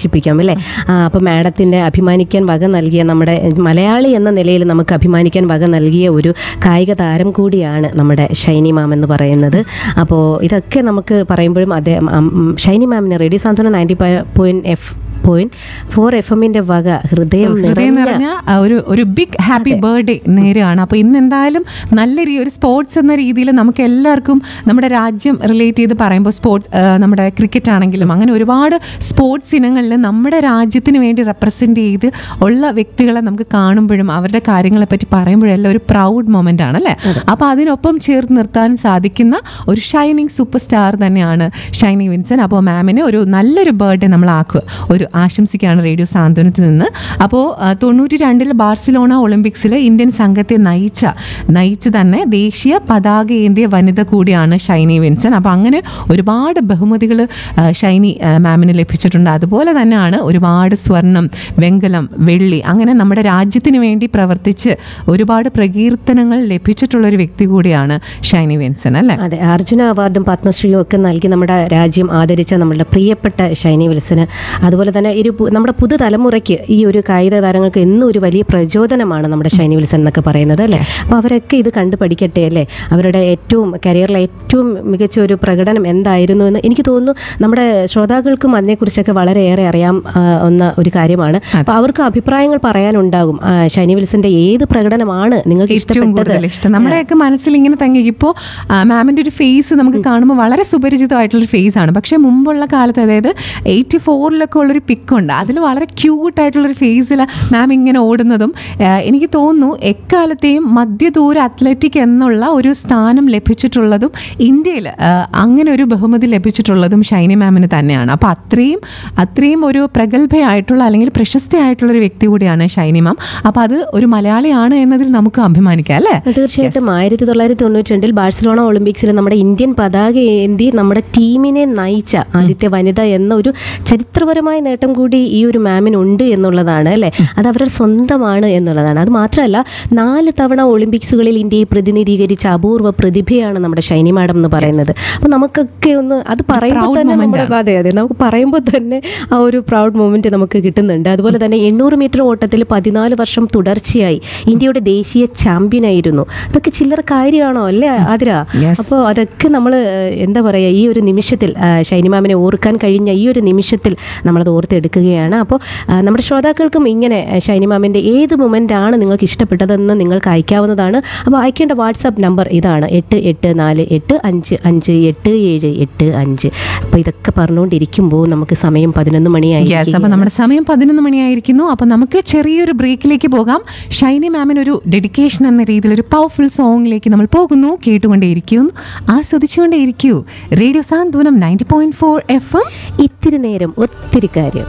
വിശേഷിപ്പിക്കാം അല്ലേ അപ്പോൾ മാഡത്തിൻ്റെ അഭിമാനിക്കാൻ വക നൽകിയ നമ്മുടെ മലയാളി എന്ന നിലയിൽ നമുക്ക് അഭിമാനിക്കാൻ വക നൽകിയ ഒരു കായിക താരം കൂടിയാണ് നമ്മുടെ ഷൈനി മാം എന്ന് പറയുന്നത് അപ്പോൾ ഇതൊക്കെ നമുക്ക് പറയുമ്പോഴും അദ്ദേഹം ഉം, ഉം, ഷൈനി മാമിന് radio Santhwana ninety point F point four F എമ്മിൻ്റെ വക ഹൃദയം ഹൃദയം നിറഞ്ഞ നിറഞ്ഞ ആ, ഒരു ഒരു ബിഗ് ഹാപ്പി ബർത്ത്ഡേ നേരെയാണ് അപ്പോൾ ഇന്ന് എന്തായാലും നല്ല രീ ഒരു സ്പോർട്സ് എന്ന രീതിയിൽ നമുക്ക് എല്ലാവർക്കും നമ്മുടെ രാജ്യം റിലേറ്റ് ചെയ്ത് പറയുമ്പോൾ സ്പോർട്സ് നമ്മുടെ ക്രിക്കറ്റ് ആണെങ്കിലും അങ്ങനെ ഒരുപാട് സ്പോർട്സ് ഇനങ്ങളിൽ നമ്മുടെ രാജ്യത്തിന് വേണ്ടി റെപ്രസെൻ്റ് ചെയ്ത് ഉള്ള വ്യക്തികളെ നമുക്ക് കാണുമ്പോഴും അവരുടെ കാര്യങ്ങളെ പറ്റി പറയുമ്പോഴെല്ലാം ഒരു പ്രൗഡ് മൊമെൻ്റ് ആണ് അല്ലേ അപ്പോൾ അതിനൊപ്പം ചേർത്ത് നിർത്താൻ സാധിക്കുന്ന ഒരു ഷൈനിങ് സൂപ്പർ സ്റ്റാർ തന്നെയാണ് ഷൈനി വിൻസൻ അപ്പോൾ മാമിന് ഒരു നല്ലൊരു ബർത്ത്ഡേ നമ്മൾ ആക്കുക ഒരു ആശംസിക്കുകയാണ് റേഡിയോ സാന്ത്വനത്തിൽ നിന്ന് അപ്പോൾ തൊണ്ണൂറ്റി രണ്ടിൽ ബാർസിലോണ ഒളിമ്പിക്സിൽ ഇന്ത്യൻ സംഘത്തെ നയിച്ച നയിച്ച് തന്നെ ദേശീയ പതാക ഏന്തിയ വനിത കൂടിയാണ് ഷൈനി വിൻസൻ അപ്പോൾ അങ്ങനെ ഒരുപാട് ബഹുമതികൾ ഷൈനി ആ, മാമിന് ലഭിച്ചിട്ടുണ്ട് അതുപോലെ തന്നെയാണ് ഒരുപാട് സ്വർണം വെങ്കലം വെള്ളി അങ്ങനെ നമ്മുടെ രാജ്യത്തിന് വേണ്ടി പ്രവർത്തിച്ച് ഒരുപാട് പ്രകീർത്തനങ്ങൾ ലഭിച്ചിട്ടുള്ള ഒരു വ്യക്തി കൂടിയാണ് ഷൈനി വിൻസൻ അല്ലേ അതെ അർജുന അവാർഡും പത്മശ്രീയും ഒക്കെ നൽകി നമ്മുടെ രാജ്യം ആദരിച്ച നമ്മളുടെ പ്രിയപ്പെട്ട ഷൈനി വിൽസന് അതുപോലെ തന്നെ ഒരു പു- നമ്മുടെ പുതുതലമുറയ്ക്ക് ഈ ഒരു കായിക താരങ്ങൾക്ക് എന്നും ഒരു വലിയ പ്രചോദനമാണ് നമ്മുടെ ഷൈനി വിൽസൺ എന്നൊക്കെ പറയുന്നത് അല്ലേ അപ്പോൾ അവരൊക്കെ ഇത് കണ്ടു പഠിക്കട്ടെ അല്ലേ അവരുടെ ഏറ്റവും കരിയറിലെ ഏറ്റവും മികച്ച ഒരു പ്രകടനം എന്തായിരുന്നു എന്ന് എനിക്ക് തോന്നുന്നു നമ്മുടെ ശ്രോതാക്കൾക്കും അതിനെക്കുറിച്ചൊക്കെ വളരെയേറെ അറിയാം ആ, ഒന്ന ഒരു കാര്യമാണ് അപ്പോൾ അവർക്ക് അഭിപ്രായങ്ങൾ പറയാനുണ്ടാകും ആ, ഷൈനി വിൽസന്റെ ഏത് പ്രകടനമാണ് നിങ്ങൾക്ക് ഏറ്റവും കൂടുതൽ ഇഷ്ടപ്പെട്ടത് ഇഷ്ടം നമ്മുടെയൊക്കെ മനസ്സിൽ ഇങ്ങനെ തങ്ങി ഇപ്പോൾ മാമിന്റെ ഒരു ഫേസ് നമുക്ക് കാണുമ്പോൾ വളരെ സുപരിചിതമായിട്ടുള്ള ഫേസ് ആണ് പക്ഷേ മുമ്പുള്ള കാലത്ത് അതായത് എയ്റ്റി ഫോറിലൊക്കെ ഉള്ളൊരു പിക്കുണ്ട് അതിൽ വളരെ ക്യൂട്ട് ആയിട്ടുള്ളൊരു ഫേസിൽ മാം ഇങ്ങനെ ഓടുന്നതും ആ, എനിക്ക് തോന്നുന്നു എക്കാലത്തെയും മധ്യദൂര അത്ലറ്റിക് എന്നുള്ള ഒരു സ്ഥാനം ലഭിച്ചിട്ടുള്ളതും ഇന്ത്യയിൽ ആ, അങ്ങനെ ഒരു ബഹുമതി ലഭിച്ചിട്ടുള്ളതും ഷൈനി മാമിന് തന്നെയാണ് അപ്പോൾ അത്രയും അത്രയും ഒരു പ്രഗത്ഭയായിട്ടുള്ള അല്ലെങ്കിൽ പ്രശസ്തയായിട്ടുള്ള ഒരു വ്യക്തി കൂടിയാണ് ഷൈനി മാം അപ്പോൾ അത് ഒരു മലയാളിയാണ് എന്നതിൽ നമുക്ക് അഭിമാനിക്കാം അല്ലേ തീർച്ചയായിട്ടും ആയിരത്തി തൊള്ളായിരത്തി തൊണ്ണൂറ്റി രണ്ടിൽ ബാഴ്സലോണ ഒളിമ്പിക്സിൽ നമ്മുടെ ഇന്ത്യൻ പതാക ഏന്തി നമ്മുടെ ടീമിനെ നയിച്ച ആദ്യത്തെ വനിത എന്ന ഒരു ചരിത്രപരമായ നേട്ടം കൂടി ഈ ഒരു മാമിനുണ്ട് എന്നുള്ളതാണ് അല്ലേ അത് അവരുടെ സ്വന്തമാണ് എന്നുള്ളതാണ് അത് മാത്രമല്ല നാല് തവണ ഒളിമ്പിക്സുകളിൽ ഇന്ത്യയെ പ്രതിനിധീകരിച്ച അപൂർവ പ്രതിഭയാണ് നമ്മുടെ ഷൈനി മാഡം എന്ന് പറയുന്നത് അപ്പോൾ നമുക്കൊക്കെ ഒന്ന് അത് പറയുമ്പോൾ proud തന്നെ moment നമ്മുടെ അതെ അതെ നമുക്ക് പറയുമ്പോൾ തന്നെ ആ ഒരു പ്രൗഡ് മൊമെന്റ് നമുക്ക് കിട്ടുന്നുണ്ട് അതുപോലെ തന്നെ എണ്ണൂറ് മീറ്റർ ഓട്ടത്തിൽ പതിനാല് വർഷം തുടർച്ചയായി ഇന്ത്യയുടെ ദേശീയ ചാമ്പ്യനായിരുന്നു അതൊക്കെ ചില്ലറ കാര്യമാണോ അല്ലേ ആതിര Yes. അപ്പോൾ അതൊക്കെ നമ്മൾ എന്താ പറയുക ഈ ഒരു നിമിഷത്തിൽ ആ, ഷൈനി മാമിനെ ഓർക്കാൻ കഴിഞ്ഞ ഈ ഒരു നിമിഷത്തിൽ നമ്മളത് ഓർത്തെടുക്കുകയാണ് അപ്പോൾ ആ, നമ്മുടെ ശ്രോതാക്കൾക്കും ഇങ്ങനെ ആ, ഷൈനി മാമിൻ്റെ ഏത് മൊമെൻ്റ് ആണ് നിങ്ങൾക്ക് ഇഷ്ടപ്പെട്ടതെന്ന് നിങ്ങൾക്ക് അയക്കാവുന്നതാണ് അപ്പോൾ അയക്കേണ്ട വാട്സാപ്പ് നമ്പർ ഇതാണ് എട്ട് എട്ട് നാല് എട്ട് അഞ്ച് അഞ്ച് എട്ട് ഏഴ് എട്ട് അഞ്ച് അപ്പോൾ ഇതൊക്കെ പറഞ്ഞുകൊണ്ടിരിക്കുമ്പോൾ നമുക്ക് സമയം പതിനൊന്ന് മണിയായി യെസ് അപ്പോൾ നമ്മുടെ സമയം പതിനൊന്ന് മണിയായിരിക്കുന്നു അപ്പോൾ നമുക്ക് ചെറിയൊരു ബ്രേക്കിലേക്ക് പോകാം ഷൈനി മാമിന് ഒരു ഡെഡിക്കേഷൻ എന്ന രീതിയിൽ ഒരു പവർഫുൾ സോങ്ങിലേക്ക് നമ്മൾ പോകുന്നു കേട്ടുകൊണ്ടേയിരിക്കുന്നു ആസ്വദിച്ചുകൊണ്ടേയിരിക്കൂ radio Santhwanam ninety point four F M ഇത്തിരി നേരം ഒത്തിരി കാര്യം